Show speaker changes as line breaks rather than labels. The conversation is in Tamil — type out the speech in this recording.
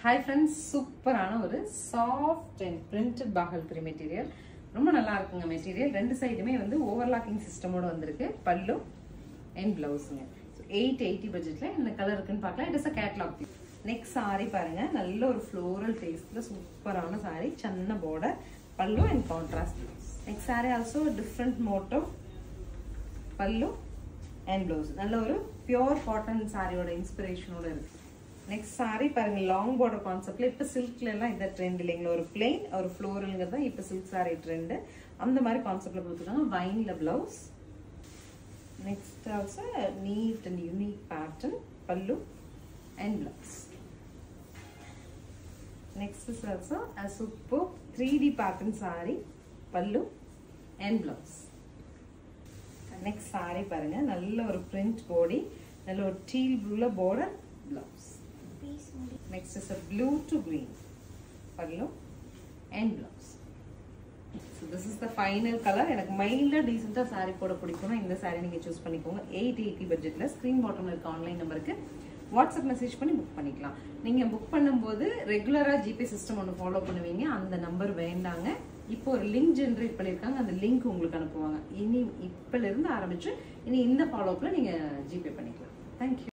ஹாய் ஃப்ரெண்ட்ஸ் சூப்பரான ஒரு soft and printed Bhagalpuri material ரொம்ப நல்லா இருக்குங்க மெட்டீரியல் ரெண்டு சைடுமே வந்து ஓவர்லாக்கிங் சிஸ்டமோட வந்திருக்கு பல்லு அண்ட் பிளவுஸுங்க எயிட் எயிட்டி பட்ஜெட்டில் இந்த கலர் இருக்குன்னு பார்க்கலாம் it is a catalogue next sari பாருங்க நல்ல ஒரு ஃப்ளோரல் டேஸ்ட்ல சூப்பரான சாரி சின்ன border pallu and contrast next sari also different motto pallu and blouse நல்ல ஒரு பியோர் காட்டன் சாரியோட இன்ஸ்பிரேஷனோட இருக்கு நெக்ஸ்ட் சாரி பாருங்க லாங் பார்டர் கான்செப்ட்ல இப்போ சில்க்ல எல்லாம் இந்த ட்ரெண்ட் இல்லைங்களா ஒரு பிளெயின் ஒரு ஃப்ளோரல்ங்கிறது தான் இப்போ சில்க் சாரி ட்ரெண்டு அந்த மாதிரி கான்செப்ட்ல கொடுத்துருக்காங்க வைன்ல blouse next also neat and unique pattern pallu and blouse next is also a super three D pattern sari pallu and blouse next sari பாருங்க நல்ல ஒரு பிரிண்ட் பாடி நல்ல ஒரு டீல் ப்ளூல border blouse next is blue to green pallu and blouse so this is the final colour எனக்கு மைல்டாக டீசெண்டாக சாரீ போட பிடிக்கும்னா இந்த சாரீ நீங்கள் சூஸ் பண்ணிக்கோங்க எயிட் எயிட்டி பட்ஜெட்டில் ஸ்க்ரீன் பாட்டம் இருக்க ஆன்லைன் நம்பருக்கு வாட்ஸ்அப் மெசேஜ் பண்ணி புக் பண்ணிக்கலாம் நீங்கள் புக் பண்ணும்போது ரெகுலராக ஜிபே சிஸ்டம் ஒன்று ஃபாலோ பண்ணுவீங்க அந்த நம்பர் வேண்டாங்க இப்போ ஒரு லிங்க் ஜென்ரேட் பண்ணியிருக்காங்க அந்த லிங்க் உங்களுக்கு அனுப்புவாங்க இனி இப்போலேருந்து ஆரம்பிச்சு இனி இந்த ஃபாலோப்பில் நீங்கள் ஜிபே பண்ணிக்கலாம் தேங்க்யூ